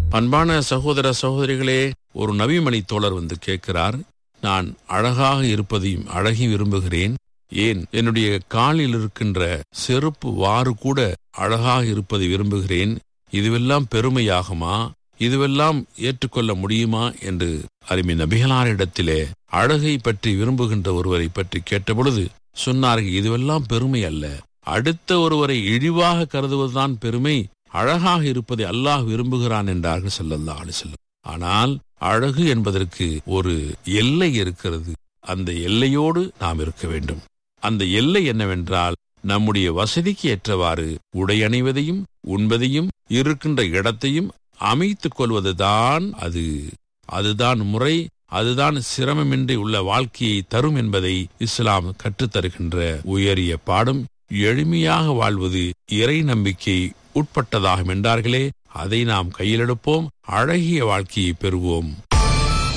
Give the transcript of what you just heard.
அன்பான சகோதர சகோதரிகளே ஒரு நபிமணி தோழர் வந்து கேட்கிறார் நான் அழகாக இருப்பதையும் அழகி விரும்புகிறேன் ஏன் என்னுடைய காலில் இருக்கின்ற செருப்பு வாறு கூட அழகாக இருப்பதை விரும்புகிறேன் இதுவெல்லாம் பெருமையாகுமா இதுவெல்லாம் ஏற்றுக்கொள்ள முடியுமா என்று அருமை நபிகளாரிடத்திலே அழகை பற்றி விரும்புகின்ற ஒருவரை பற்றி கேட்டபொழுது சொன்னார்கள் இதுவெல்லாம் பெருமை அல்ல அடுத்த ஒருவரை இழிவாக கருதுவதுதான் பெருமை அழகாக இருப்பதை அல்லாஹ் விரும்புகிறான் என்றார்கள் ஸல்லல்லாஹு அலைஹி வஸல்லம் ஆனால் அழகு என்பதற்கு ஒரு எல்லை இருக்கிறது அந்த எல்லையோடு நாம் இருக்க வேண்டும் அந்த எல்லை என்னவென்றால் நம்முடைய வசதிக்கு ஏற்றவாறு உடை அணிவதையும் உண்பதையும் இருக்கின்ற இடத்தையும் அமைத்துக் கொள்வதுதான் அது அதுதான் முறை அதுதான் சிரமமின்றி உள்ள வாழ்க்கையை தரும் என்பதை இஸ்லாம் கற்றுத்தருகின்ற உயரிய பாடம் எளிமையாக வாழ்வது இறை நம்பிக்கை உட்பட்டதாகும் என்றார்களே அதை நாம் கையிலெடுப்போம் அழகிய வாழ்க்கையை பெறுவோம்